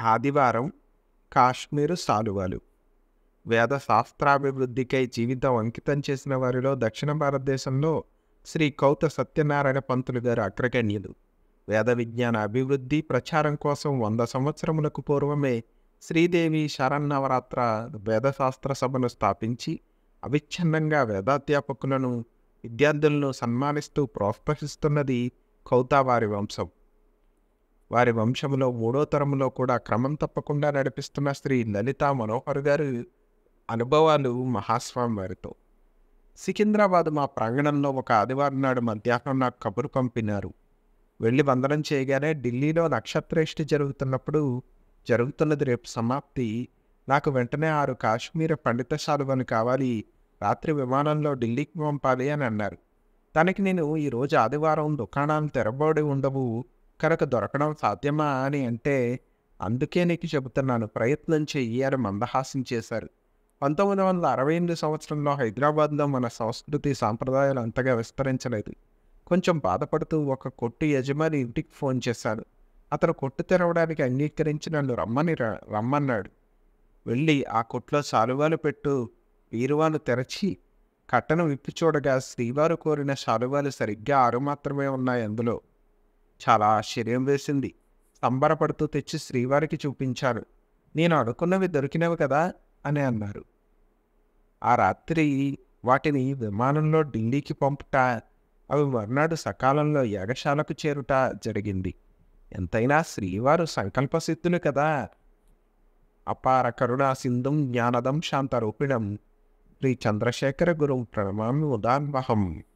ఆదివారం కాశ్మీరు సాలువాలు వేద శాస్త్రాభివృద్ధికై జీవితం అంకితం చేసిన వారిలో దక్షిణ భారతదేశంలో శ్రీ కౌత సత్యనారాయణ పంతులు గారు అగ్రగణ్యులు వేద విజ్ఞాన అభివృద్ధి ప్రచారం కోసం వంద సంవత్సరములకు పూర్వమే శ్రీదేవి శరన్నవరాత్ర వేదశాస్త్ర సభను స్థాపించి అవిచ్ఛిన్నంగా వేదాధ్యాపకులను విద్యార్థులను సన్మానిస్తూ ప్రోత్సహిస్తున్నది కౌతా వారి వంశం వారి వంశంలో మూడో తరములో కూడా క్రమం తప్పకుండా నడిపిస్తున్న శ్రీ లలితా మనోహర్ గారు అనుభవాలు మహాస్వామి వారితో సికింద్రాబాద్ మా ప్రాంగణంలో ఒక ఆదివారం నాడు మధ్యాహ్నం నాకు కబురు పంపినారు వెళ్ళి వందనం చేయగానే ఢిల్లీలో నక్షత్రేష్టి జరుగుతున్నప్పుడు జరుగుతున్నది రేపు సమాప్తి నాకు వెంటనే ఆరు కాశ్మీర పండిత శాలువలు కావాలి రాత్రి విమానంలో ఢిల్లీకి పంపాలి అని అన్నారు దానికి నేను ఈరోజు ఆదివారం దుకాణాలు తెరబడి ఉండవు కనుక దొరకడం సాధ్యమా అని అంటే అందుకే నీకు చెబుతున్నాను ప్రయత్నం చెయ్యి అని మందహాసం చేశారు పంతొమ్మిది వందల అరవై ఎనిమిది సంవత్సరంలో హైదరాబాద్లో మన సంస్కృతి సాంప్రదాయాలు అంతగా విస్తరించలేదు కొంచెం బాధపడుతూ ఒక కొట్టు యజమాని ఇంటికి ఫోన్ చేశాడు అతను కొట్టు తెరవడానికి అంగీకరించి నన్ను రమ్మని ర- రమ్మన్నాడు వెళ్ళి ఆ కొట్లో శాలువాలు పెట్టు బీరువాను తెరచి కట్టను విప్పి చూడగా శ్రీవారు కోరిన శాలువాలు సరిగ్గా ఆరు మాత్రమే ఉన్నాయి అందులో చాలా ఆశ్చర్యం వేసింది సంబరపడుతూ తెచ్చి శ్రీవారికి చూపించాను నేను అనుకున్నవి దొరికినవి కదా అని అన్నారు ఆ రాత్రి వాటిని విమానంలో ఢిల్లీకి పంపుట అవి మర్నాడు సకాలంలో యాగశాలకు చేరుట జరిగింది ఎంతైనా శ్రీవారు సంకల్పసిద్ధులు కదా అపార కరుణా సింధుం జ్ఞానదం శాంతరూపిణం శ్రీ చంద్రశేఖర గురుం ప్రణమామి ఉదాన్వహం